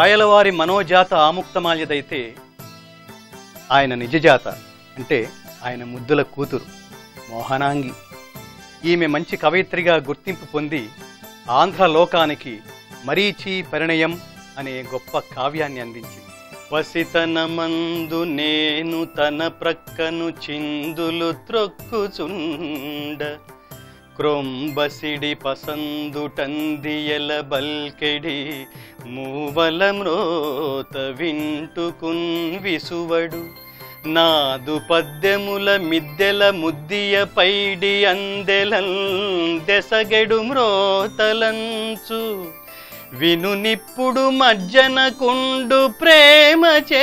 రాయలవారి మనోజాత ఆముక్తమాల్యదైతే ఆయన నిజజాత అంటే ఆయన ముద్దుల కూతురు మోహనాంగి ఈమె మంచి కవయిత్రిగా గుర్తింపు పొంది ఆంధ్ర లోకానికి మరీచి పరిణయం అనే గొప్ప కావ్యాన్ని అందించింది వసితనమందు నేను తన ప్రక్కను చిందులు త్రొక్కుచుండ క్రొంబసిడి పసందుటందియల బల్కెడి మూవల మ్రోత వింటుకున్ విసువడు నాదు పద్యముల మిద్దెల ముద్దియ పైడి అందెలన్ దెసగెడు మ్రోతలంచు విను నిప్పుడు మజ్జన కుండు ప్రేమచే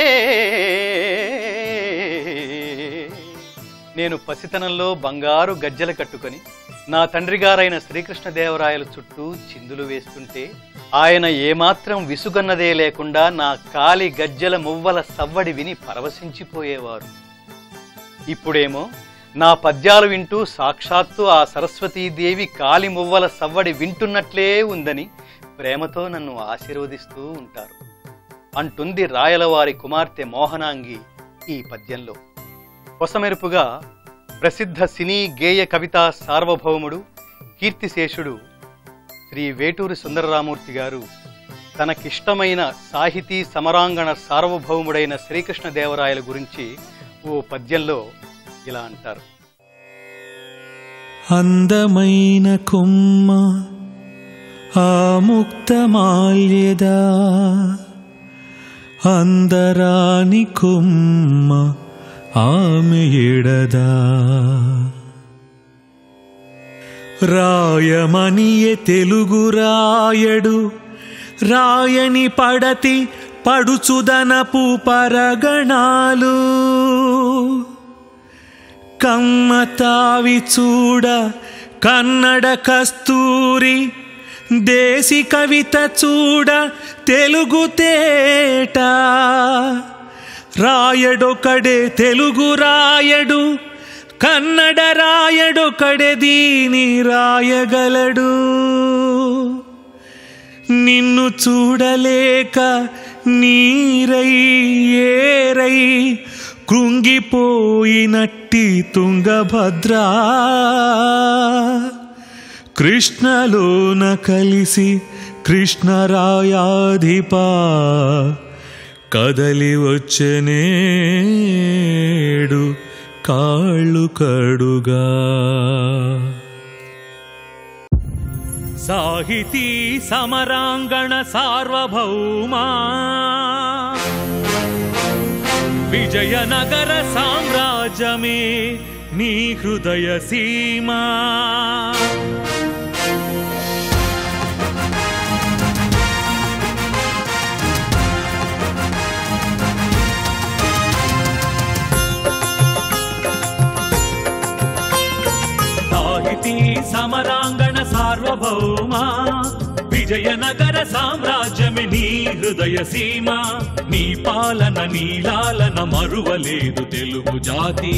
నేను పసితనంలో బంగారు గజ్జెల కట్టుకొని నా తండ్రి గారైన శ్రీకృష్ణదేవరాయల చుట్టూ చిందులు వేస్తుంటే ఆయన ఏమాత్రం విసుగన్నదే లేకుండా నా కాలి గజ్జెల మువ్వల సవ్వడి విని పరవశించిపోయేవారు ఇప్పుడేమో నా పద్యాలు వింటూ సాక్షాత్తు ఆ సరస్వతీదేవి కాలి మువ్వల సవ్వడి వింటున్నట్లే ఉందని ప్రేమతో నన్ను ఆశీర్వదిస్తూ ఉంటారు అంటుంది రాయలవారి కుమార్తె మోహనాంగి ఈ పద్యంలో కొసమెరుపుగా ప్రసిద్ధ సినీ గేయ కవితా సార్వభౌముడు కీర్తిశేషుడు శ్రీ వేటూరి సుందరరామూర్తి గారు తనకిష్టమైన సాహితీ సమరాంగణ సార్వభౌముడైన శ్రీకృష్ణదేవరాయల గురించి ఓ పద్యంలో ఇలా అంటారు అందమైన కొమ్మ ఆముక్తమాల్యదా అందరాని కొమ్మ ఆమె ఎడదా రాయమనియే తెలుగు రాయడు రాయని పడతి పడుచుదనపు పరగణాలు కమ్మతావి చూడ కన్నడ కస్తూరి దేశి కవిత చూడ తెలుగు తేట రాయడొకడే తెలుగు రాయడు కన్నడ రాయడొకడే దీని రాయగలడు నిన్ను చూడలేక నీరై ఏరై కృంగిపోయినట్టి తుంగభద్రా కృష్ణలోన కలిసి కృష్ణరాయాధిపా కదలి వచ్చనేడు కాళ్ళు కడుగా సాహితీ సమరాంగణ సార్వభౌమా విజయనగర సామ్రాజ్యమే నీ హృదయ సీమా సాహితీ సమరాంగణ సార్వభౌమా విజయనగర సామ్రాజ్యమే నీ హృదయ సీమ నీ పాలన నీలాలన మరువలేదు తెలుగు జాతి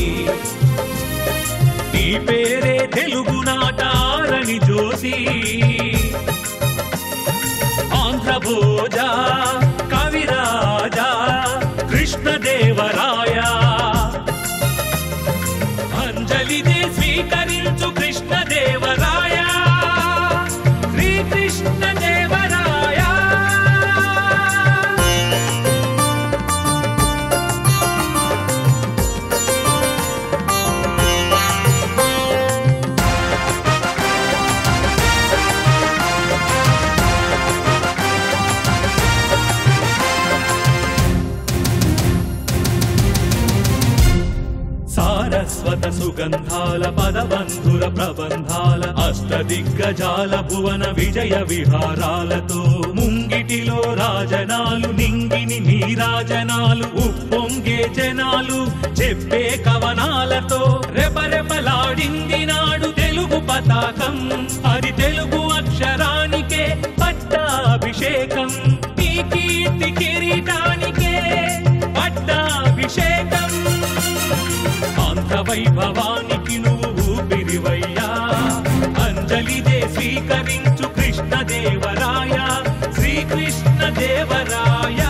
నీ పేరే తెలుగు నాటారని జోసి ఆంధ్ర భోజ కవిరాజా కృష్ణదేవరాయ అంజలిదే స్వీకరించు కృష్ణదేవరాయ శ్రీకృష్ణదేవరాయ సారస్వత సుగంధాల పదబంధుర ప్రబంధాల అష్టదిగ్గజాల భువన విజయ విహారాలతో ముంగిటిలో రాజనాలు నింగిని నీరాజనాలు ఉప్పొంగే జనాలు చెప్పే కవనాలతో రెపరెపలాడింది నాడు తెలుగు పతాకం అది తెలుగు అక్షరానికే పట్టాభిషేకం ఈ కీర్తి కిరీటానికే పట్టాభిషేకం ఆంధ్ర వైభవానికి నువ్వు ఊపిరివయ్యా అంజలిదే స్వీకరించు కృష్ణదేవరాయ శ్రీ శ్రీకృష్ణ దేవరాయ